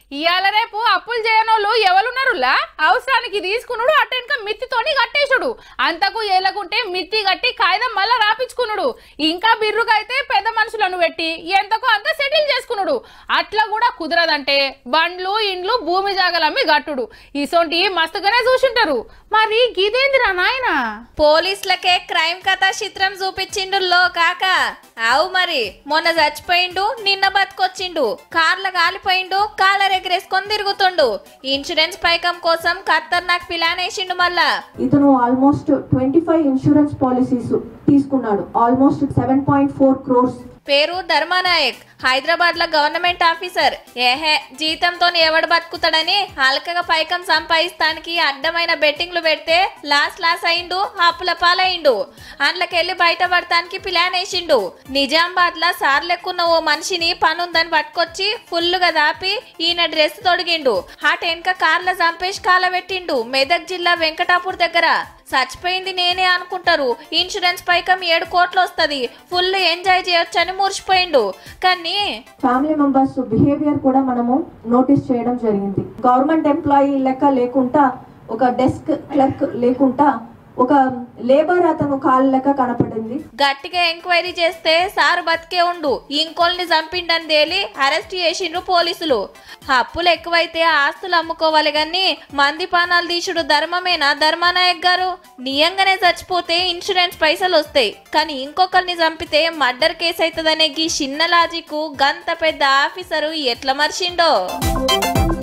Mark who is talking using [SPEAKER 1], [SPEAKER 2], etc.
[SPEAKER 1] ఇవాళ రేపు అప్పులు చేయనోళ్ళు ఎవరున్నారులా అవసరానికి తీసుకున్నాడు అటెన్క మిత్తితోని కట్టేసుడు అంతకు ఏలకుంటే మిత్తి కట్టి కాగితం మళ్ళా రాపించుకున్నాడు ఇంకా బిర్రుగా అయితే పెద్ద మనుషులను పెట్టి ఎంతకు అంత సెటిల్ చేసుకున్నాడు అట్లా కూడా కుదరదంటే బండ్లు ఇండ్లు భూమి జాగలమ్మి గట్టుడు ఇసొంటి మస్తుగానే చూసింటారు మరి గిదేందిరా నాయనా
[SPEAKER 2] పోలీసులకే క్రైమ్ కథా చిత్రం చూపించిండు లో కాక అవు మరి మొన్న చచ్చిపోయిండు నిన్న బతికొచ్చిండు కార్ల కాలిపోయిండు కాలర్ ఎగరేసుకొని తిరుగుతుండు ఇన్సూరెన్స్ పైకం కోసం ఖతర్నాక్ ప్లాన్ వేసిండు మళ్ళా
[SPEAKER 3] ఇతను almost twenty five insurance policies తీసుకున్నాడు almost seven point four crores
[SPEAKER 2] పేరు ధర్మానాయక్ హైదరాబాద్ లో గవర్నమెంట్ ఆఫీసర్ ఏహే జీతంతో ఎవడు బతుకుతాడని హల్కగా పైకం సంపాదిస్తానికి అడ్డమైన బెట్టింగ్లు పెడితే లాస్ లాస్ అయిండు అప్పుల పాలయిండు అందులోకెళ్ళి బయట పడటానికి ప్లాన్ వేసిండు నిజామాబాద్ లో సార్లెక్కున్న ఓ మనిషిని పనుందని పట్టుకొచ్చి ఫుల్లుగా దాపి ఈయన డ్రెస్ తొడిగిండు ఆ టెన్క కార్ల చంపేసి కాలబెట్టిండు మెదక్ జిల్లా వెంకటాపూర్ దగ్గర చచ్చిపోయింది నేనే అనుకుంటారు ఇన్సూరెన్స్ పైకం ఏడు కోట్లు వస్తది ఫుల్ ఎంజాయ్ చేయొచ్చని మురిసిపోయిండు కానీ
[SPEAKER 3] ఫ్యామిలీ మెంబర్స్ బిహేవియర్ కూడా మనము నోటీస్ చేయడం జరిగింది గవర్నమెంట్ ఎంప్లాయీ లెక్క లేకుండా ఒక డెస్క్ క్లర్క్ లేకుండా ఒక లేబర్ అతను కాళ్ళ లెక్క కనపడింది
[SPEAKER 2] గట్టిగా ఎంక్వైరీ చేస్తే సారు బతికే ఉండు ఇంకోల్ని చంపిండని తేలి అరెస్ట్ చేసిండ్రు పోలీసులు అప్పులు ఎక్కువైతే ఆస్తులు అమ్ముకోవాలి గాని మంది పానాలు తీసుడు ధర్మమేనా ధర్మానాయక్ గారు నియంగానే చచ్చిపోతే ఇన్సూరెన్స్ పైసలు వస్తాయి కానీ ఇంకొకరిని చంపితే మర్డర్ కేసు అవుతుందనే గీ చిన్న లాజిక్ గంత పెద్ద ఆఫీసరు ఎట్లా మర్చిండో